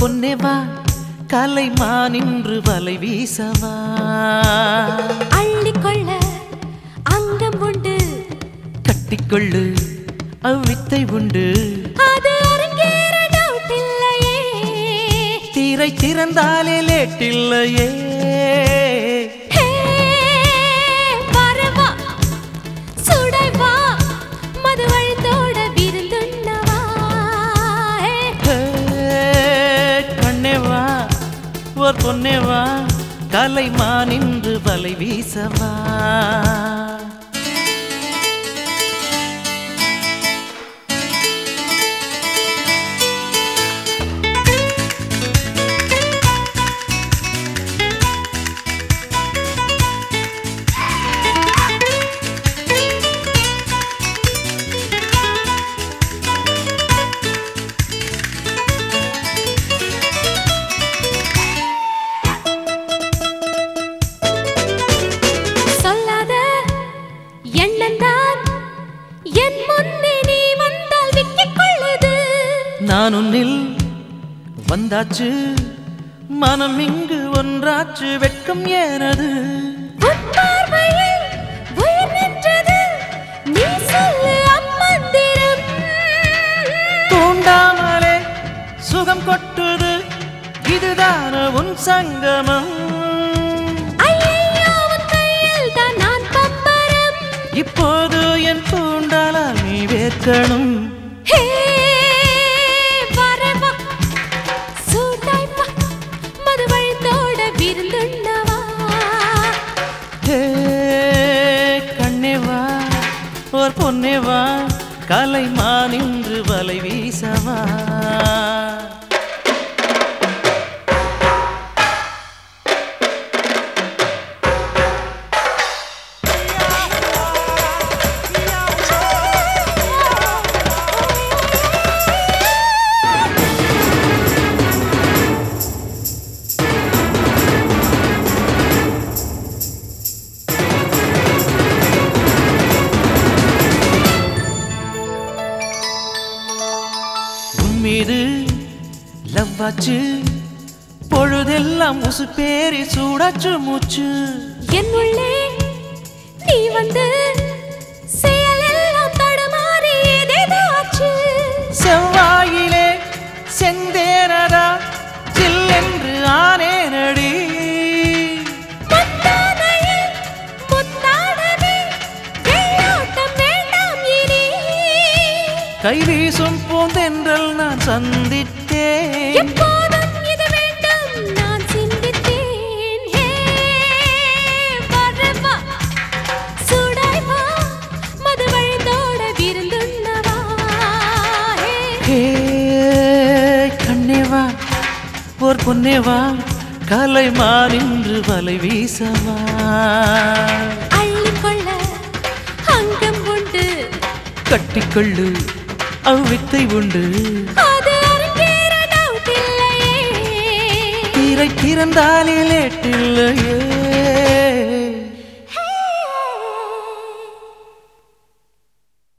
பொன்னே வா கலைமான் இன்று வலை வீசவா அள்ளிக்கொள்ள அங்கம் உண்டு கட்டிக்கொள்ளு அவ்வித்தை உண்டு அது அரங்கேற டவுட் இல்லையே தீரை திறந்தாலே லேட்டில்லையே ஹே, வரவா, சுடவா, மதுவழித்தோட விருந்துண்ணவா. ஹே, ஹே, கண்ணே வா ஓர் பொன்னே வா கலைமான் இன்று வலை வீசவா சொல்லாத எண்ணந்தான் என் முன்னே நீ வந்தால் விக்கிக் கொள்ளுது. நான் உன்னில் வந்தாச்சு மனம் இங்கு ஒன்றாச்சு வெட்கம் ஏனது உன் பார்வையில் உயிர் நின்றது. நீ சொல்லு அம்மந்திரம். தூண்டாமலே சுகம் கொட்டுது இதுதான உன் சங்கமம் ஐயையோ, உன் கையில் தான் நான் பம்பரம். இப்போது என் தூண்டாலால் நீ வேர்க்கணும் ஹே, வரவா, சூடாய்வா, மதுவழித்தோட விருந்துண்ணவா. ஹே கண்ணே வா ஓர் பொன்னே வா கலைமான் இன்று வலை வீசவா உன் மீது லவ்வாச்சு பொழுதெல்லாம் உசு பேரி சூடாச்சு மூச்சு என் உள்ளே நீ வந்து செயலெல்லாம் தடுமாறி ஏதேதோ ஆச்சு. செவ்வாயிலே செந்தேனடா சில்லென்று ஆனேனடி முந்தானையில் முத்தாடவே வெள்ளோட்டம் வேண்டாம் இனி. கை வீசும் பூந்தென்றல் நான் சந்தித்தேன் எப்போதும் இது வேண்டும் நான் சிந்தித்தேன். ஹே, வரவா, சூடாய்வா, மதுவழித்தோட விருந்துண்ணவா. ஹே, ஹே கண்ணே வா ஓர் பொன்னே வா கலைமான் இன்று வலை வீசவா அள்ளிக்கொள்ள அங்கம் உண்டு கட்டிக்கொள்ளு அவ்வித்தை உண்டு அது அரங்கேற doubt இல்லையே. தீரை திறந்தாலே லேட்டில்லையே